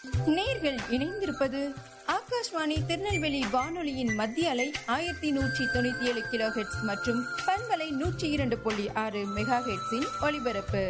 நேர்கள் இணைந்திருப்பது ஆகாஷ்வாணி திருநெல்வேலி வானொலியின் மத்திய அலை ஆயிரத்தி நூற்றி தொண்ணூத்தி ஏழு கிலோ ஹெட்ஸ் மற்றும் பண்பலை நூற்றி இரண்டு புள்ளி ஆறு மெகா ஹெட்ஸின் ஒலிபரப்பு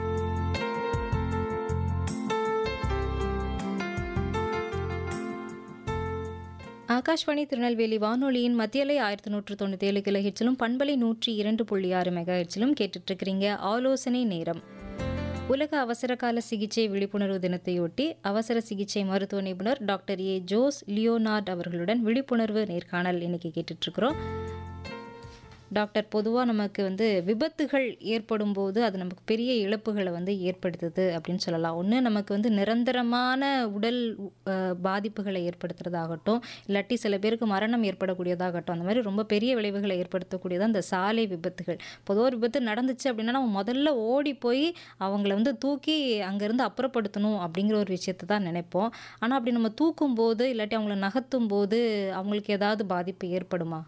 ஆகாஷ்வாணி திருநெல்வேலி வானொலியின் மத்தியலை ஆயிரத்தி நூற்று தொண்ணூற்றி ஏழு கிலோ ஹெட்ஸிலும் பண்பலை நூற்றி இரண்டு புள்ளி ஆறு மெகா ஹெட்ஸிலும் கேட்டுட்ருக்கிறீங்க ஆலோசனை நேரம் உலக அவசரகால சிகிச்சை விழிப்புணர்வு தினத்தையொட்டி அவசர சிகிச்சை மருத்துவ நிபுணர் டாக்டர் ஏ ஜோஸ் லியோனார்ட் அவர்களுடன் விழிப்புணர்வு நேர்காணல் இன்னைக்கு கேட்டுட்ருக்குறோம் டாக்டர் பொதுவாக நமக்கு வந்து விபத்துகள் ஏற்படும் போது அது நமக்கு பெரிய இழப்புகளை வந்து ஏற்படுத்துது அப்படின்னு சொல்லலாம் ஒன்று நமக்கு வந்து நிரந்தரமான உடல் அஹ், பாதிப்புகளை ஏற்படுத்துறதாகட்டும் இல்லாட்டி சில பேருக்கு மரணம் ஏற்படக்கூடியதாகட்டும் அந்த மாதிரி ரொம்ப பெரிய விளைவுகளை ஏற்படுத்தக்கூடியது அந்த சாலை விபத்துகள் பொதுவாக ஒரு விபத்து நடந்துச்சு அப்படின்னா நம்ம முதல்ல ஓடி போய் அவங்கள வந்து தூக்கி அங்கேருந்து அப்புறப்படுத்தணும் அப்படிங்கிற ஒரு விஷயத்தை தான் நினைப்போம் ஆனால் அப்படி நம்ம தூக்கும் போது இல்லாட்டி அவங்கள நகர்த்தும் போது அவங்களுக்கு ஏதாவது பாதிப்பு ஏற்படுமா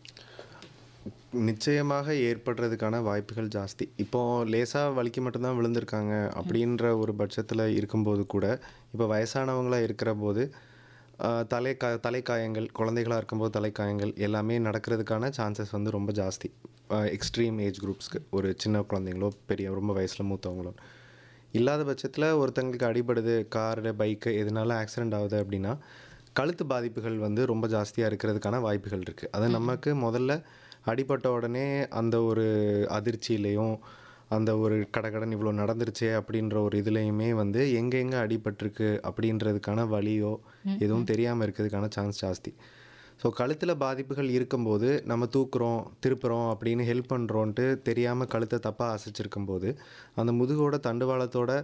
நிச்சயமாக ஏற்படுறதுக்கான வாய்ப்புகள் ஜாஸ்தி இப்போ லேசாக வலிக்கு மட்டும்தான் விழுந்திருக்காங்க அப்படின்ற ஒரு பட்சத்தில் இருக்கும்போது கூட இப்போ வயசானவங்களா இருக்கிற போது ஆஹ், தலை கா தலைக்காயங்கள் குழந்தைகளாக இருக்கும்போது தலைக்காயங்கள் எல்லாமே நடக்கிறதுக்கான சான்சஸ் வந்து ரொம்ப ஜாஸ்தி எக்ஸ்ட்ரீம் ஏஜ் குரூப்ஸ்க்கு ஒரு சின்ன குழந்தைங்களோ பெரிய ரொம்ப வயசில் மூத்தவங்களோ இல்லாத பட்சத்தில் ஒருத்தங்களுக்கு அடிபடுது காரு பைக்கு எதனால ஆக்சிடென்ட் ஆகுது அப்படின்னா கழுத்து பாதிப்புகள் வந்து ரொம்ப ஜாஸ்தியாக இருக்கிறதுக்கான வாய்ப்புகள் இருக்குது அது நமக்கு முதல்ல அடிபட்ட உடனே அந்த ஒரு அதிர்ச்சியிலையும் அந்த ஒரு கடகடன் இவ்வளோ நடந்துருச்சே அப்படின்ற ஒரு இதுலேயுமே வந்து எங்கெங்கே அடிபட்டிருக்கு அப்படின்றதுக்கான வலியோ எதுவும் தெரியாமல் இருக்கிறதுக்கான சான்ஸ் ஜாஸ்தி ஸோ கழுத்தில் பாதிப்புகள் இருக்கும்போது நம்ம தூக்குறோம் திருப்புறோம் அப்படின்னு ஹெல்ப் பண்ணுறோன்ட்டு தெரியாமல் கழுத்தை தப்பாக அசைச்சிருக்கும் போது அந்த முதுகோட தண்டுவாளத்தோட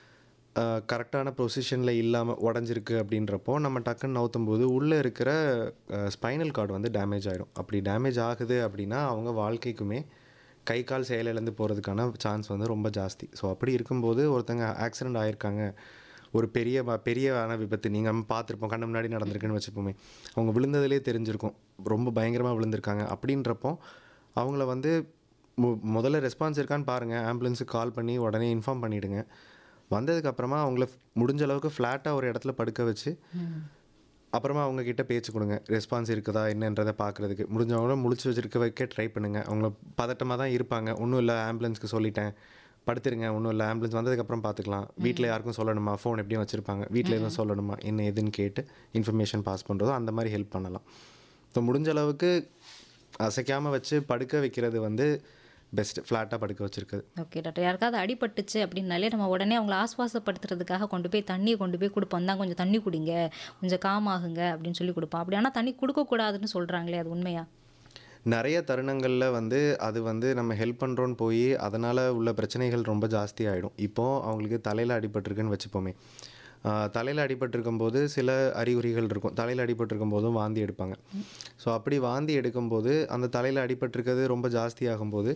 கரெக்டான பொசிஷனில் இல்லாமல் உடஞ்சிருக்கு அப்படின்றப்போ நம்ம டக்குன்னு நவுத்தும் போது உள்ளே இருக்கிற ஸ்பைனல் கார்டு வந்து டேமேஜ் ஆகிடும் அப்படி டேமேஜ் ஆகுது அப்படின்னா அவங்க வாழ்க்கைக்குமே கை கால் செயலிழந்து போகிறதுக்கான சான்ஸ் வந்து ரொம்ப ஜாஸ்தி ஸோ அப்படி இருக்கும்போது ஒருத்தங்க ஆக்சிடென்ட் ஆயிருக்காங்க ஒரு பெரிய வ- பெரியவான விபத்து நீங்கள் பார்த்துருப்போம் கண்ணு முன்னாடி நடந்திருக்குன்னு வச்சுப்போமே அவங்க விழுந்ததுலேயே தெரிஞ்சிருக்கும் ரொம்ப பயங்கரமாக விழுந்திருக்காங்க அப்படின்றப்போ அவங்கள வந்து மு முதல்ல ரெஸ்பான்ஸ் இருக்கான்னு பாருங்கள் ஆம்புலன்ஸுக்கு கால் பண்ணி உடனே இன்ஃபார்ம் பண்ணிவிடுங்க வந்ததுக்கப்புறமா அவங்கள முடிஞ்ச அளவுக்கு ஃப்ளாட்டாக ஒரு இடத்துல படுக்க வச்சு அப்புறமா அவங்க கிட்ட பேச்சு கொடுங்க ரெஸ்பான்ஸ் இருக்குதா என்னன்றதை பார்க்குறதுக்கு முடிஞ்சவங்கள முழிச்சு வச்சிருக்க வைக்க ட்ரை பண்ணுங்கள் அவங்கள பதட்டமாக தான் இருப்பாங்க ஒன்றும் இல்லை ஆம்புலன்ஸ்க்கு சொல்லிட்டேன் படுத்துருங்க ஒன்றும் இல்லை ஆம்புலன்ஸ் வந்ததுக்கப்புறம் பார்த்துக்கலாம் வீட்டில் யாருக்கும் சொல்லணுமா ஃபோன் எப்படியும் வச்சுருப்பாங்க வீட்டில் எதுவும் சொல்லணுமா என்ன ஏதுன்னு கேட்டு இன்ஃபர்மேஷன் பாஸ் பண்ணுறதோ அந்த மாதிரி ஹெல்ப் பண்ணலாம் ஸோ முடிஞ்ச அளவுக்கு அசைக்காமல் வச்சு படுக்க வைக்கிறது வந்து பெஸ்ட்டு ஃப்ளாட்டாக படுக்க வச்சுருக்குது ஓகே டாக்டர் யாருக்காவது அடிபட்டுச்சு அப்படின்னாலே நம்ம உடனே அவங்கள ஆஸ்வாசப்படுத்துறதுக்காக கொண்டு போய் தண்ணியை கொண்டு போய் கொடுப்போம் தான் கொஞ்சம் தண்ணி குடிங்க கொஞ்சம் காமாகுங்க அப்படின்னு சொல்லி கொடுப்போம் அப்படி ஆனால் தண்ணி கொடுக்கக்கூடாதுன்னு சொல்கிறாங்களே அது உண்மையா நிறைய தருணங்களில் வந்து அது வந்து நம்ம ஹெல்ப் பண்ணுறோன்னு போய் அதனால் உள்ள பிரச்சனைகள் ரொம்ப ஜாஸ்தி ஆகிடும் இப்போது அவங்களுக்கு தலையில் அடிபட்டிருக்குன்னு வச்சுப்போமே தலையில் அடிபட்டிருக்கும் போது சில அறிகுறிகள் இருக்கும் தலையில் அடிபட்டிருக்கும் போதும் வாந்தி எடுப்பாங்க ஸோ அப்படி வாந்தி எடுக்கும்போது அந்த தலையில் அடிபட்டிருக்கிறது ரொம்ப ஜாஸ்தி ஆகும்போது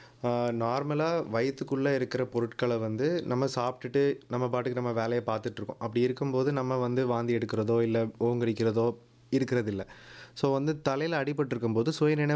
நார்மலாக வயிற்றுக்குள்ளே இருக்கிற பொருட்களை வந்து நம்ம சாப்பிட்டுட்டு நம்ம பாட்டுக்கு நம்ம வேலையை பார்த்துட்ருக்கோம் அப்படி இருக்கும்போது நம்ம வந்து வாந்தி எடுக்கிறதோ இல்லை ஓங்கரிக்கிறதோ இருக்கிறதில்ல ஸோ வந்து தலையில் அடிபட்டிருக்கும் போது சுயநினைவு